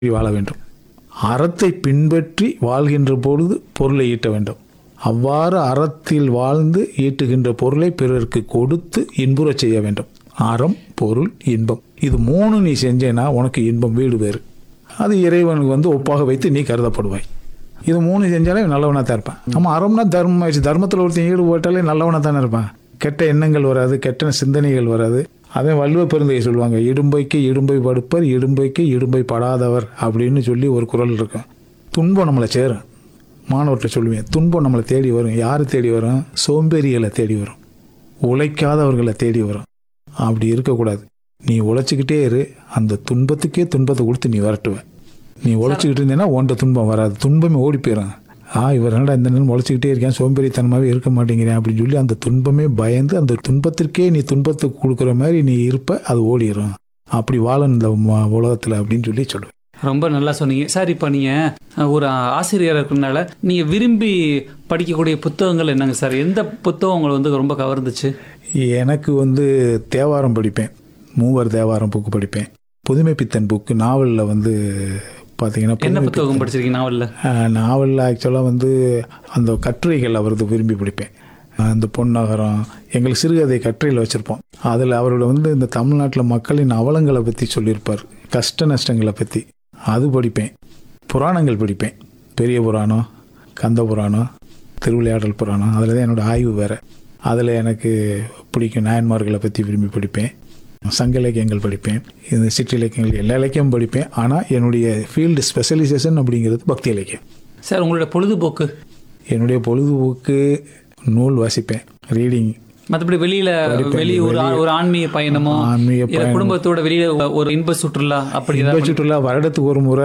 வாழ வேண்டும் அறத்தை பின்பற்றி வாழ்கின்ற பொழுது பொருளை ஈட்ட வேண்டும் அவ்வாறு அறத்தில் வாழ்ந்து ஈட்டுகின்ற பொருளை பிறருக்கு கொடுத்து இன்புறச் செய்ய வேண்டும் அறம் பொருள் இன்பம் இது மூணு நீ செஞ்சேன்னா உனக்கு இன்பம் வீடு வேறு அது இறைவனுக்கு வந்து ஒப்பாக வைத்து நீ கருதப்படுவாய் இது மூணு செஞ்சாலே நல்லவனாக தான் இருப்பான் நம்ம அறம்னா தர்மம் ஆயிடுச்சு தர்மத்தில் ஒருத்தன் ஈடுபட்டாலே நல்லவனாக தானே இருப்பான் கெட்ட எண்ணங்கள் வராது கெட்ட சிந்தனைகள் வராது அதே வள்ளுவ பெருந்தையை சொல்லுவாங்க இடும்பைக்கு இடும்பை படுப்பர் இடும்பைக்கு இடும்பை படாதவர் அப்படின்னு சொல்லி ஒரு குரல் இருக்கும் துன்பம் நம்மளை சேரும் மாணவர்கிட்ட சொல்லுவேன் துன்பம் நம்மளை தேடி வரும் யார் தேடி வரும் சோம்பேறிகளை தேடி வரும் உழைக்காதவர்களை தேடி வரும் அப்படி இருக்கக்கூடாது நீ உழைச்சிக்கிட்டே இரு அந்த துன்பத்துக்கே துன்பத்தை கொடுத்து நீ வரட்டுவ நீ உழைச்சிக்கிட்டு இருந்தேன்னா உன்ட துன்பம் வராது துன்பமே ஓடி போயிடும் ஆ இவர் என்னடா இந்த நேரம் உழைச்சிக்கிட்டே இருக்கேன் சோம்பேறித்தனமாகவே இருக்க மாட்டேங்கிறேன் அப்படின்னு சொல்லி அந்த துன்பமே பயந்து அந்த துன்பத்திற்கே நீ துன்பத்தை கொடுக்குற மாதிரி நீ இருப்ப அது ஓடிடும் அப்படி வாழணும் இந்த ம- உலகத்துல அப்படின்னு சொல்லி சொல்லுவேன் ரொம்ப நல்லா சொன்னீங்க சார் இப்போ நீங்கள் ஒரு ஆசிரியர் இருக்கிறனால நீங்கள் விரும்பி படிக்கக்கூடிய புத்தகங்கள் என்னங்க சார் எந்த புத்தகம் உங்களை வந்து ரொம்ப கவர்ந்துச்சு எனக்கு வந்து தேவாரம் படிப்பேன் மூவர் தேவாரம் புக்கு படிப்பேன் புதுமை பித்தன் புக்கு நாவலில் வந்து பார்த்தீங்கன்னா என்ன புதுமை புத்தகம் படிச்சிருக்கீங்க நாவலில் நாவலில் ஆக்சுவலாக வந்து அந்த கட்டுரைகள் அவரது விரும்பி படிப்பேன் அந்த பொன்னகரம் எங்களுக்கு சிறுகதை கட்டுரையில் வச்சுருப்போம் அதில் அவரோட வந்து இந்த தமிழ்நாட்டில் மக்களின் அவலங்களை பற்றி சொல்லியிருப்பார் கஷ்ட நஷ்டங்களை பற்றி அது படிப்பேன் புராணங்கள் படிப்பேன் பெரிய புராணம் கந்த புராணம் திருவிளையாடல் புராணம் அதில் தான் என்னோடய ஆய்வு வேறு அதில் எனக்கு பிடிக்கும் நாயன்மார்களை பற்றி விரும்பி படிப்பேன் சங்க இலக்கியங்கள் படிப்பேன் இந்த சிற்று இலக்கியங்கள் எல்லா இலக்கியமும் படிப்பேன் ஆனால் என்னுடைய ஃபீல்டு ஸ்பெஷலைசேஷன் அப்படிங்கிறது பக்தி இலக்கியம் சார் உங்களோட பொழுதுபோக்கு என்னுடைய பொழுதுபோக்கு நூல் வாசிப்பேன் ரீடிங் மற்றபடி வெளியில வெளி ஒரு ஆ- ஒரு ஆன்மீக பயணமோ ஆன்மீக இல்ல குடும்பத்தோட வெளியில ஒரு இன்ப சுற்றுலா அப்படி இன்ப ஏதாவது சுற்றுலா வருடத்துக்கு ஒரு முறை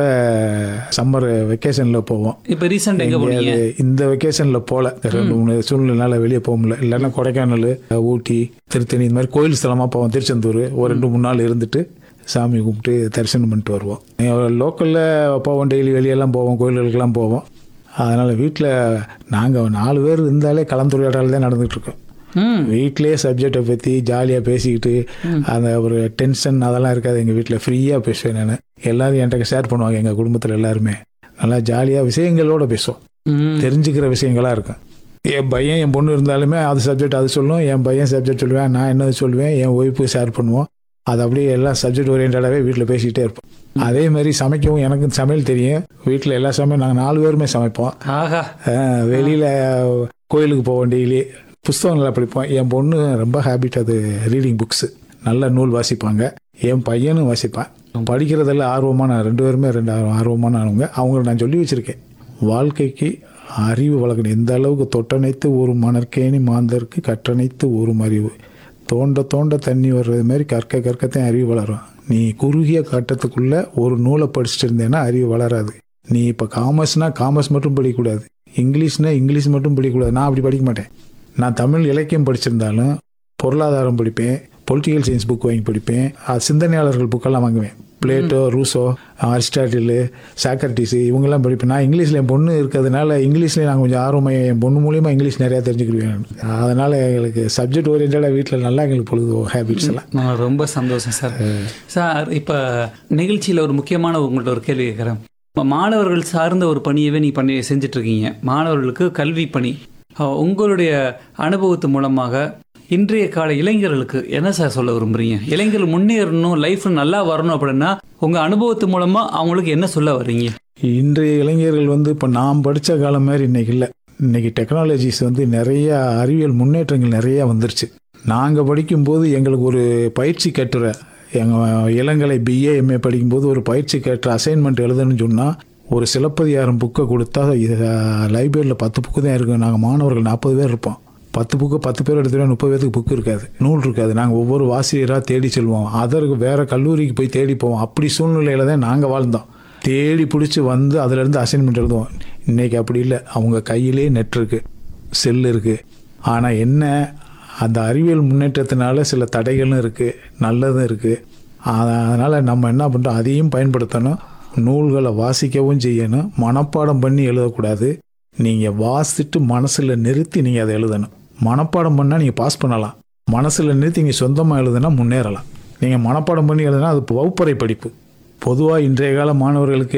சம்மர் வெக்கேஷனில் போவோம் இப்போ ரீசெண்ட் எங்க போனீங்க அது இந்த வெக்கேஷனில் போகல ரெண்டு மூணு சூழ்நிலைனால வெளியே போக முடியல இல்லைன்னா கொடைக்கானல் ஊட்டி திருத்தணி இந்த மாதிரி கோயில் ஸ்தலமாக போவோம் திருச்செந்தூர் ஒரு ரெண்டு மூணு நாள் இருந்துட்டு சாமி கும்பிட்டு தரிசனம் பண்ணிட்டு வருவோம் லோக்கலில் போவோம் டெய்லி வெளியெல்லாம் போவோம் கோயில்களுக்கெல்லாம் போவோம் அதனால் வீட்டில் நாங்கள் நாலு பேர் இருந்தாலே கலந்துரையாடல் தான் நடந்துகிட்டு இருக்கோம் ம் வீட்டிலேயே சப்ஜெக்டை பற்றி ஜாலியாக பேசிக்கிட்டு அந்த ஒரு டென்ஷன் அதெல்லாம் இருக்காது எங்கள் வீட்டில் ஃப்ரீயாக பேசுவேன் நான் எல்லாரும் என்கிட்ட ஷேர் பண்ணுவாங்க எங்கள் குடும்பத்தில் எல்லாருமே நல்லா ஜாலியாக விஷயங்களோட பேசுவோம் ம் தெரிஞ்சுக்கிற விஷயங்களா இருக்கும் என் பையன் என் பொண்ணு இருந்தாலுமே அது சப்ஜெக்ட் அது சொல்லும் என் பையன் சப்ஜெக்ட் சொல்லுவேன் நான் என்னது சொல்லுவேன் என் ஒய்ஃபு ஷேர் பண்ணுவோம் அது அப்படியே எல்லாம் சப்ஜெக்ட் ஓரியன்டாகவே வீட்டில் பேசிக்கிட்டே இருப்போம் அதே மாதிரி சமைக்கவும் எனக்கு சமையல் தெரியும் வீட்டில் எல்லா சமையல் நாங்கள் நாலு பேருமே சமைப்போம் ஆஹா வெளியில் கோயிலுக்கு போவோம் டெய்லி புஸ்தகங்களை படிப்போம் என் பொண்ணு ரொம்ப ஹேபிட் அது ரீடிங் புக்ஸு நல்ல நூல் வாசிப்பாங்க என் பையனும் வாசிப்பான் படிக்கிறதெல்லாம் ஆர்வமான ரெண்டு பேருமே ரெண்டு ஆர்வ- ஆர்வமானவங்க அவங்கள நான் சொல்லி வச்சுருக்கேன் வாழ்க்கைக்கு அறிவு வளர்க்கணும் எந்த அளவுக்கு தொட்டணைத்து ஒரு மணற்கேணி மாந்தருக்கு கற்றணைத்து ஒரு அறிவு தோண்ட தோண்ட தண்ணி வர்றது மாதிரி கற்க கற்கத்தான் அறிவு வளரும் நீ குறுகிய கட்டத்துக்குள்ள ஒரு நூலை படிச்சுட்டு இருந்தேன்னா அறிவு வளராது நீ இப்போ காமர்ஸ்னா காமர்ஸ் மட்டும் படிக்கக்கூடாது இங்கிலீஷ்னா இங்கிலீஷ் மட்டும் படிக்கக்கூடாது நான் அப்படி படிக்க மாட்டேன் நான் தமிழ் இலக்கியம் படிச்சிருந்தாலும் பொருளாதாரம் படிப்பேன் பொலிட்டிக்கல் சயின்ஸ் புக் வாங்கி படிப்பேன் அது சிந்தனையாளர்கள் புக்கெல்லாம் வாங்குவேன் பிளேட்டோ ரூசோ அரிஸ்டாட்டிலு சாக்ரட்டிஸ் இவங்கெல்லாம் படிப்பேன் நான் இங்கிலீஷில் என் பொண்ணு இருக்கிறதுனால இங்கிலீஷ்லேயே நான் கொஞ்சம் ஆர்வமாக என் பொண்ணு மூலியமாக இங்கிலீஷ் நிறையா தெரிஞ்சுக்கிடுவேன் அதனால் எங்களுக்கு சப்ஜெக்ட் ஓரியன்டாக வீட்டில் நல்லா எங்களுக்கு பொழுது ஹேபிட்ஸ் எல்லாம் நான் ரொம்ப சந்தோஷம் சார் சார் இப்போ நிகழ்ச்சியில் ஒரு முக்கியமான உங்கள்ட்ட ஒரு கேள்வி கேட்குறேன் மாணவர்கள் சார்ந்த ஒரு பணியவே நீ பண்ணி செஞ்சுட்டு இருக்கீங்க மாணவர்களுக்கு கல்வி பணி அஹ், உங்களுடைய அனுபவத்து மூலமாக இன்றைய கால இளைஞர்களுக்கு என்ன சார் சொல்ல விரும்புறீங்க இளைஞர்கள் முன்னேறணும் லைஃப் நல்லா வரணும் அப்படின்னா உங்க அனுபவத்து மூலமா அவங்களுக்கு என்ன சொல்ல வர்றீங்க இன்றைய இளைஞர்கள் வந்து இப்போ நான் படித்த காலம் மாதிரி இன்னைக்கு இல்லை இன்னைக்கு டெக்னாலஜிஸ் வந்து நிறைய அறிவியல் முன்னேற்றங்கள் நிறைய வந்துருச்சு நாங்கள் படிக்கும்போது எங்களுக்கு ஒரு பயிற்சி கட்டுரை எங்கள் இளங்கலை பிஏ எம்ஏ படிக்கும்போது ஒரு பயிற்சி கட்டுரை அசைன்மெண்ட் எழுதணும்னு சொன்னால் ஒரு சிலப்பதிகாரம் புக்கை கொடுத்தா லைப்ரரியில் பத்து புக்கு தான் இருக்கும் நாங்கள் மாணவர்கள் நாற்பது பேர் இருப்போம் பத்து புக்கு பத்து பேர் எடுத்துகிட்டா முப்பது பேருக்கு புக்கு இருக்காது நூல் இருக்காது நாங்கள் ஒவ்வொரு வாசிரியராக தேடி செல்வோம் அதற்கு வேறு கல்லூரிக்கு போய் தேடி போவோம் அப்படி சூழ்நிலையில் தான் நாங்கள் வாழ்ந்தோம் தேடி பிடிச்சி வந்து அதுலேருந்து அசைன்மெண்ட் எழுதுவோம் இன்னைக்கு அப்படி இல்லை அவங்க கையிலே நெட் இருக்கு செல் இருக்குது ஆனால் என்ன அந்த அறிவியல் முன்னேற்றத்தினால சில தடைகளும் இருக்குது நல்லதும் இருக்குது அதனால் நம்ம என்ன பண்ணுறோம் அதையும் பயன்படுத்தணும் நூல்களை வாசிக்கவும் செய்யணும் மனப்பாடம் பண்ணி எழுதக்கூடாது நீங்கள் வாசிட்டு மனசில் நிறுத்தி நீங்கள் அதை எழுதணும் மனப்பாடம் பண்ணால் நீங்கள் பாஸ் பண்ணலாம் மனசில் நிறுத்தி நீங்கள் சொந்தமாக எழுதுனா முன்னேறலாம் நீங்கள் மனப்பாடம் பண்ணி எழுதுனா அது வகுப்பறை படிப்பு பொதுவாக இன்றைய கால மாணவர்களுக்கு